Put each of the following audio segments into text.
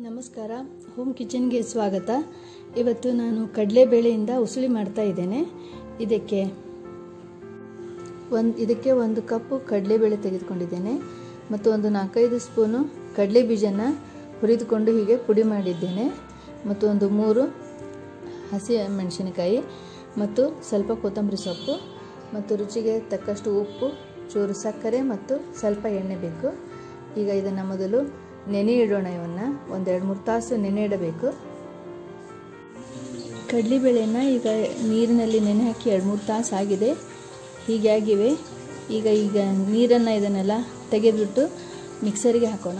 ನಮಸ್ಕಾರ ಹೋಮ್ ಕಿಚನ್ಗೆ ಸ್ವಾಗತ ಇವತ್ತು ನಾನು ಕಡಲೆಬೇಳೆಯಿಂದ ಉಸುಳಿ ಮಾಡ್ತಾ ಇದ್ದೇನೆ ಇದಕ್ಕೆ ಒಂದು ಇದಕ್ಕೆ ಒಂದು ಕಪ್ಪು ಕಡಲೆಬೇಳೆ ತೆಗೆದುಕೊಂಡಿದ್ದೇನೆ ಮತ್ತು ಒಂದು ನಾಲ್ಕೈದು ಸ್ಪೂನು ಕಡಲೆ ಬೀಜನ ಹುರಿದುಕೊಂಡು ಹೀಗೆ ಪುಡಿ ಮಾಡಿದ್ದೇನೆ ಮತ್ತು ಒಂದು ಮೂರು ಹಸಿ ಮೆಣಸಿನಕಾಯಿ ಮತ್ತು ಸ್ವಲ್ಪ ಕೊತ್ತಂಬರಿ ಸೊಪ್ಪು ಮತ್ತು ರುಚಿಗೆ ತಕ್ಕಷ್ಟು ಉಪ್ಪು ಚೂರು ಸಕ್ಕರೆ ಮತ್ತು ಸ್ವಲ್ಪ ಎಣ್ಣೆ ಬೇಕು ಈಗ ಇದನ್ನು ಮೊದಲು ನೆನೆ ಇಡೋಣ ಇವನ್ನು ಒಂದೆರಡು ಮೂರು ತಾಸು ನೆನೆ ಇಡಬೇಕು ಕಡಲೆಬೇಳೆನ ಈಗ ನೀರಿನಲ್ಲಿ ನೆನೆ ಹಾಕಿ ಎರಡು ಮೂರು ತಾಸು ಆಗಿದೆ ಹೀಗೆ ಆಗಿವೆ ಈಗ ಈಗ ನೀರನ್ನು ಇದನ್ನೆಲ್ಲ ತೆಗೆದುಬಿಟ್ಟು ಮಿಕ್ಸರಿಗೆ ಹಾಕೋಣ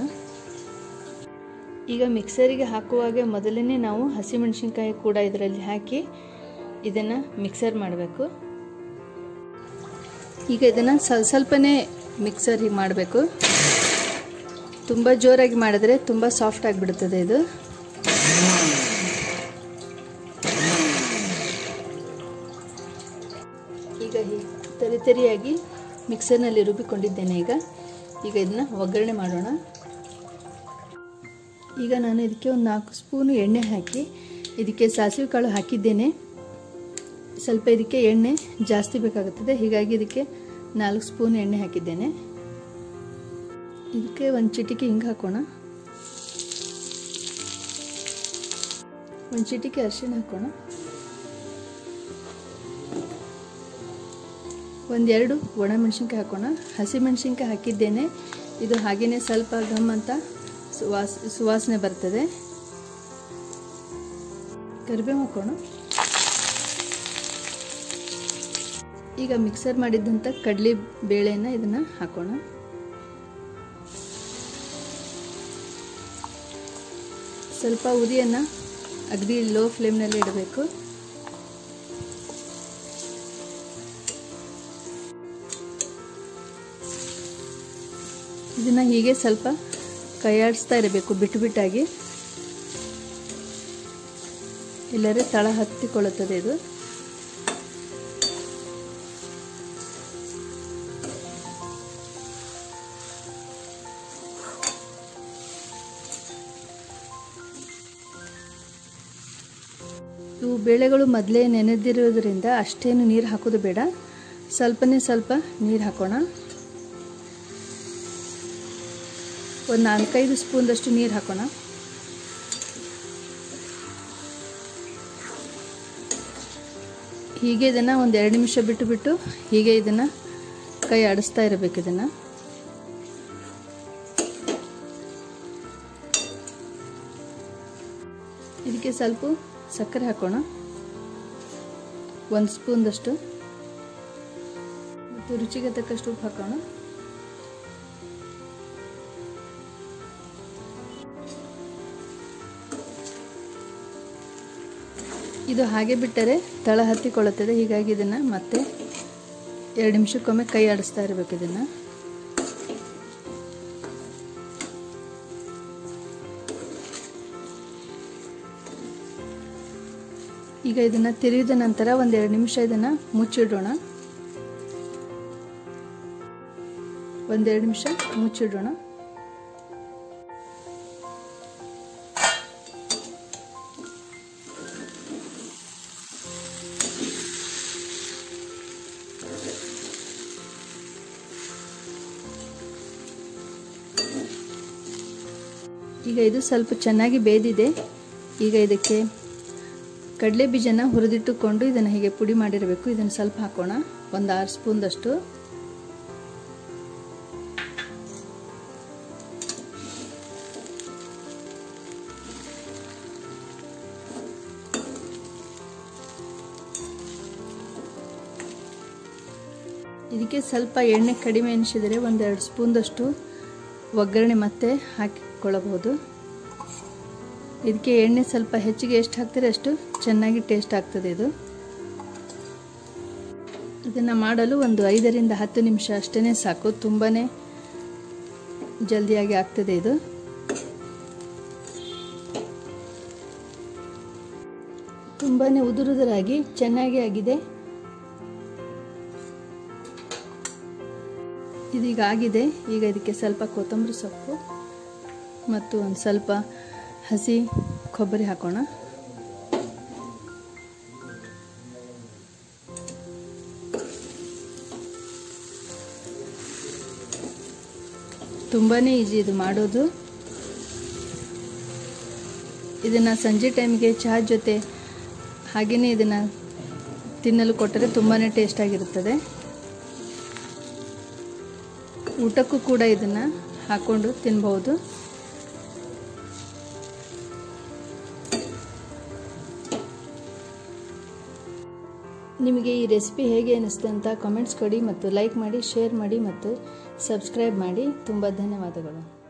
ಈಗ ಮಿಕ್ಸರಿಗೆ ಹಾಕುವಾಗ ಮೊದಲನೇ ನಾವು ಹಸಿಮೆಣಸಿನ್ಕಾಯಿ ಕೂಡ ಇದರಲ್ಲಿ ಹಾಕಿ ಇದನ್ನು ಮಿಕ್ಸರ್ ಮಾಡಬೇಕು ಈಗ ಇದನ್ನು ಸ್ವಲ್ಪ ಸ್ವಲ್ಪನೇ ಮಿಕ್ಸರ್ ಹೀಗೆ ಮಾಡಬೇಕು ತುಂಬ ಜೋರಾಗಿ ಮಾಡಿದ್ರೆ ತುಂಬ ಸಾಫ್ಟ್ ಆಗಿಬಿಡುತ್ತದೆ ಇದು ಈಗ ಹೀಗೆ ತರಿ ತರಿಯಾಗಿ ಮಿಕ್ಸರ್ನಲ್ಲಿ ರುಬ್ಬಿಕೊಂಡಿದ್ದೇನೆ ಈಗ ಈಗ ಇದನ್ನ ಒಗ್ಗರಣೆ ಮಾಡೋಣ ಈಗ ನಾನು ಇದಕ್ಕೆ ಒಂದು ನಾಲ್ಕು ಸ್ಪೂನು ಎಣ್ಣೆ ಹಾಕಿ ಇದಕ್ಕೆ ಸಾಸಿವೆ ಕಾಳು ಹಾಕಿದ್ದೇನೆ ಸ್ವಲ್ಪ ಇದಕ್ಕೆ ಎಣ್ಣೆ ಜಾಸ್ತಿ ಬೇಕಾಗುತ್ತದೆ ಹೀಗಾಗಿ ಇದಕ್ಕೆ ನಾಲ್ಕು ಸ್ಪೂನ್ ಎಣ್ಣೆ ಹಾಕಿದ್ದೇನೆ ಇದಕ್ಕೆ ಒಂದು ಚಿಟಿಕೆ ಹಿಂಗೆ ಹಾಕೋಣ ಒಂದು ಚಿಟಿಕೆ ಅರಿಶಿಣ ಹಾಕೋಣ ಒಂದೆರಡು ಒಣಮೆಣಸಿನ್ಕಾಯಿ ಹಾಕೋಣ ಹಸಿಮೆಣಸಿನ್ಕಾಯಿ ಹಾಕಿದ್ದೇನೆ ಇದು ಹಾಗೆಯೇ ಸ್ವಲ್ಪ ಘಮ್ ಅಂತ ಸುವಾಸ ಸುವಾಸನೆ ಬರ್ತದೆ ಕರಿಬೇವು ಹಾಕೋಣ ಈಗ ಮಿಕ್ಸರ್ ಮಾಡಿದ್ದಂಥ ಕಡಲೆ ಬೇಳೆನ ಇದನ್ನು ಹಾಕೋಣ ಸ್ವಲ್ಪ ಉರಿಯನ್ನು ಅಗದಿ ಲೋ ಫ್ಲೇಮ್ನಲ್ಲಿ ಇಡಬೇಕು ಇದನ್ನು ಹೀಗೆ ಸ್ವಲ್ಪ ಕೈಯಾಡಿಸ್ತಾ ಇರಬೇಕು ಬಿಟ್ಟು ಬಿಟ್ಟಾಗಿ ಇಲ್ಲರೆ ತಳ ಹತ್ತಿಕೊಳ್ಳುತ್ತದೆ ಇದು ಇವು ಬೇಳೆಗಳು ಮೊದಲೇ ನೆನೆದಿರೋದ್ರಿಂದ ಅಷ್ಟೇನು ನೀರು ಹಾಕೋದು ಬೇಡ ಸ್ವಲ್ಪನೇ ಸ್ವಲ್ಪ ನೀರು ಹಾಕೋಣ ಒಂದು ನಾಲ್ಕೈದು ಸ್ಪೂನ್ದಷ್ಟು ನೀರು ಹಾಕೋಣ ಹೀಗೆ ಇದನ್ನು ಒಂದು ಎರಡು ನಿಮಿಷ ಬಿಟ್ಟು ಬಿಟ್ಟು ಹೀಗೆ ಇದನ್ನು ಕೈ ಆಡಿಸ್ತಾ ಇರಬೇಕು ಇದನ್ನು ಇದಕ್ಕೆ ಸ್ವಲ್ಪ ಸಕ್ಕರೆ ಹಾಕೋಣ ಒಂದು ಸ್ಪೂನ್ದಷ್ಟು ಮತ್ತು ರುಚಿಗೆ ತಕ್ಕಷ್ಟು ಉಪ್ಪು ಹಾಕೋಣ ಇದು ಹಾಗೆ ಬಿಟ್ಟರೆ ತಳ ಹತ್ತಿಕೊಳ್ಳುತ್ತದೆ ಹೀಗಾಗಿ ಇದನ್ನು ಮತ್ತೆ ಎರಡು ನಿಮಿಷಕ್ಕೊಮ್ಮೆ ಕೈ ಆಡಿಸ್ತಾ ಇರಬೇಕು ಇದನ್ನು ಈಗ ಇದನ್ನು ತಿರುಗಿದ ನಂತರ ಒಂದೆರಡು ನಿಮಿಷ ಇದನ್ನು ಮುಚ್ಚಿಡೋಣ ಒಂದೆರಡು ನಿಮಿಷ ಮುಚ್ಚಿಡೋಣ ಈಗ ಇದು ಸ್ವಲ್ಪ ಚೆನ್ನಾಗಿ ಬೇದಿದೆ ಈಗ ಇದಕ್ಕೆ ಕಡಲೆ ಬೀಜನ ಹುರಿದಿಟ್ಟುಕೊಂಡು ಇದನ್ನು ಹೀಗೆ ಪುಡಿ ಮಾಡಿರಬೇಕು ಇದನ್ನು ಸ್ವಲ್ಪ ಹಾಕೋಣ ಒಂದು ಆರು ಸ್ಪೂನ್ದಷ್ಟು ಇದಕ್ಕೆ ಸ್ವಲ್ಪ ಎಣ್ಣೆ ಕಡಿಮೆ ಎನಿಸಿದರೆ ಒಂದೆರಡು ಸ್ಪೂನ್ದಷ್ಟು ಒಗ್ಗರಣೆ ಮತ್ತೆ ಹಾಕಿಕೊಳ್ಳಬಹುದು ಇದಕ್ಕೆ ಎಣ್ಣೆ ಸ್ವಲ್ಪ ಹೆಚ್ಚಿಗೆ ಎಷ್ಟು ಹಾಕ್ತೀರಿ ಅಷ್ಟು ಚೆನ್ನಾಗಿ ಟೇಸ್ಟ್ ಆಗ್ತದೆ ಇದು ಇದನ್ನು ಮಾಡಲು ಒಂದು ಐದರಿಂದ ಹತ್ತು ನಿಮಿಷ ಅಷ್ಟೇ ಸಾಕು ತುಂಬಾ ಜಲ್ದಿಯಾಗಿ ಆಗ್ತದೆ ಇದು ತುಂಬಾ ಉದುರುದುರಾಗಿ ಚೆನ್ನಾಗಿ ಆಗಿದೆ ಇದೀಗ ಆಗಿದೆ ಈಗ ಇದಕ್ಕೆ ಸ್ವಲ್ಪ ಕೊತ್ತಂಬರಿ ಸೊಪ್ಪು ಮತ್ತು ಒಂದು ಸ್ವಲ್ಪ ಹಸಿ ಕೊಬ್ಬರಿ ಹಾಕೋಣ ತುಂಬಾ ಈಸಿ ಇದು ಮಾಡೋದು ಇದನ್ನು ಸಂಜೆ ಟೈಮ್ಗೆ ಚಹಾ ಜೊತೆ ಹಾಗೆಯೇ ಇದನ್ನು ತಿನ್ನಲು ಕೊಟ್ಟರೆ ತುಂಬಾ ಟೇಸ್ಟಾಗಿರುತ್ತದೆ ಊಟಕ್ಕೂ ಕೂಡ ಇದನ್ನು ಹಾಕ್ಕೊಂಡು ತಿನ್ಬೋದು ನಿಮಗೆ ಈ ರೆಸಿಪಿ ಹೇಗೆ ಅನಿಸ್ತು ಅಂತ ಕಾಮೆಂಟ್ಸ್ ಕೊಡಿ ಮತ್ತು ಲೈಕ್ ಮಾಡಿ ಶೇರ್ ಮಾಡಿ ಮತ್ತು ಸಬ್ಸ್ಕ್ರೈಬ್ ಮಾಡಿ ತುಂಬ ಧನ್ಯವಾದಗಳು